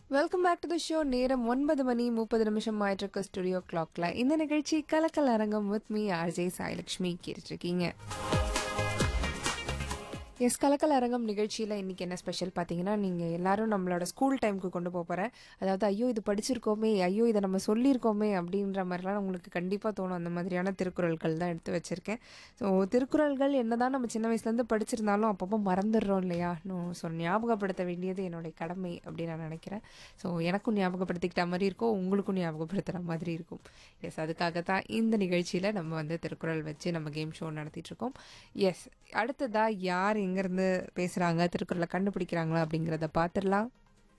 welcome back to the show நேரம் ஒன்பது மணி முப்பது நிமிஷம் ஆயிட்டிருக்கு ஸ்டுடியோ கிளாக்ல இந்த நிகழ்ச்சி கலக்கல் அரங்கம் வித் மீ ஆர்ஜே சாய்லக்ஷ்மி கேட்டுருக்கீங்க எஸ் கலக்கல் அரங்கம் நிகழ்ச்சியில் இன்றைக்கி என்ன ஸ்பெஷல் பார்த்தீங்கன்னா நீங்கள் எல்லாரும் நம்மளோட ஸ்கூல் டைமுக்கு கொண்டு போக போகிறேன் அதாவது ஐயோ இது படிச்சிருக்கோமே ஐயோ இதை நம்ம சொல்லியிருக்கோமே அப்படின்ற மாதிரிலாம் உங்களுக்கு கண்டிப்பாக தோணும் அந்த மாதிரியான திருக்குறள்கள் தான் எடுத்து வச்சுருக்கேன் ஸோ திருக்குறள்கள் என்னதான் நம்ம சின்ன வயசுலேருந்து படிச்சிருந்தாலும் அப்பப்போ மறந்துடுறோம் இல்லையா இன்னும் ஸோ ஞாபகப்படுத்த வேண்டியது என்னுடைய கடமை அப்படின்னு நான் நினைக்கிறேன் ஸோ எனக்கும் ஞாபகப்படுத்திக்கிட்ட மாதிரி இருக்கும் உங்களுக்கும் ஞாபகப்படுத்துகிற மாதிரி இருக்கும் எஸ் அதுக்காக தான் இந்த நிகழ்ச்சியில் நம்ம வந்து திருக்குறள் வச்சு நம்ம கேம் ஷோ நடத்திட்டு இருக்கோம் எஸ் அடுத்ததா யார் எங்கேருந்து பேசுகிறாங்க திருக்குறளை கண்டுபிடிக்கிறாங்களா அப்படிங்கிறத பார்த்துடலாம்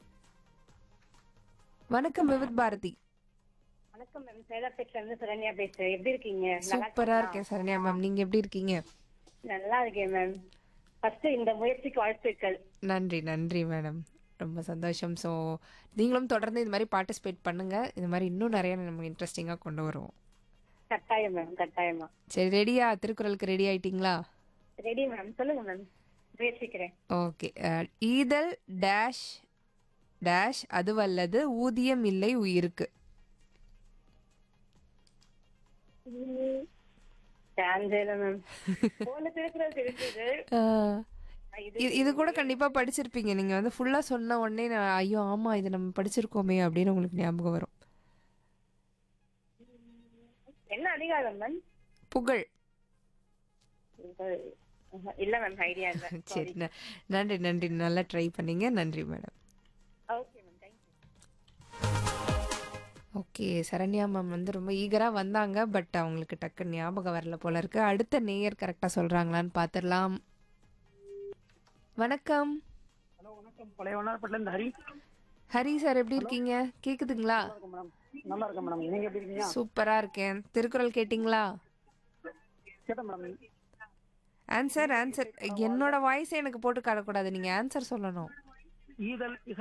வணக்கம் விவித் பாரதி வணக்கம் மேம் சேதாப்பேட்ல இருந்து சரண்யா பேசுறேன் எப்படி இருக்கீங்க நல்லா சூப்பரா இருக்கேன் சரண்யா மேம் நீங்க எப்படி இருக்கீங்க நல்லா இருக்கேன் மேம் ஃபர்ஸ்ட் இந்த முயற்சிக்கு வாழ்த்துக்கள் நன்றி நன்றி மேடம் ரொம்ப சந்தோஷம் ஸோ நீங்களும் தொடர்ந்து இது மாதிரி பார்ட்டிசிபேட் பண்ணுங்க இது மாதிரி இன்னும் நிறைய நம்ம இன்ட்ரெஸ்டிங்காக கொண்டு வருவோம் கட்டாயம் மேம் கட்டாயமா சரி ரெடியா திருக்குறளுக்கு ரெடி ஆயிட்டீங்களா ரெடி மேம் சொல்லுங்க மேம் முயற்சிக்கிறேன் ஓகே ஈதல் டேஷ் டேஷ் அதுவல்லது ஊதியம் இல்லை உயிருக்கு சான்சேல மேம் போன திருக்குறள் தெரிஞ்சது அஹ், இது இது இது கூட கண்டிப்பா படிச்சிருப்பீங்க நீங்க வந்து ஃபுல்லா சொன்ன உடனே நான் ஐயோ ஆமா இது நம்ம படிச்சிருக்கோமே அப்படின்னு உங்களுக்கு ஞாபகம் வரும் என்ன அதிகாரம் மேம் புகழ் இல்ல மேம் ஐடியா இல்ல சரி ந- நன்றி நன்றி நல்லா ட்ரை பண்ணீங்க நன்றி madam okay ma'am thank you okay Saranya ma'am வந்து ரொம்ப ஈகராக வந்தாங்க பட் அவங்களுக்கு டக்கு ஞாபகம் வரல போல இருக்கு அடுத்த நேயர் கரெக்டாக சொல்கிறாங்களான்னு பார்த்துடலாம் வணக்கம் ஹலோ வணக்கம் பழைய வண்ணாரப்பட்டில இருந்து ஹரி ஹரி சார் எப்படி இருக்கீங்க கேக்குதுங்களா மேடம் நல்லா இருக்கேன் மேடம் நீங்க எப்படி இருக்கீங்க சூப்பரா இருக்கேன் திருக்குறள் கேட்டிங்களா கேட்டேன் மேடம் ஆன்சர் ஆன்சர் என்னோட வாய்ஸ் எனக்கு போட்டு காட்டக்கூடாது நீங்க ஆன்சர் சொல்லணும் ஈதல் இசை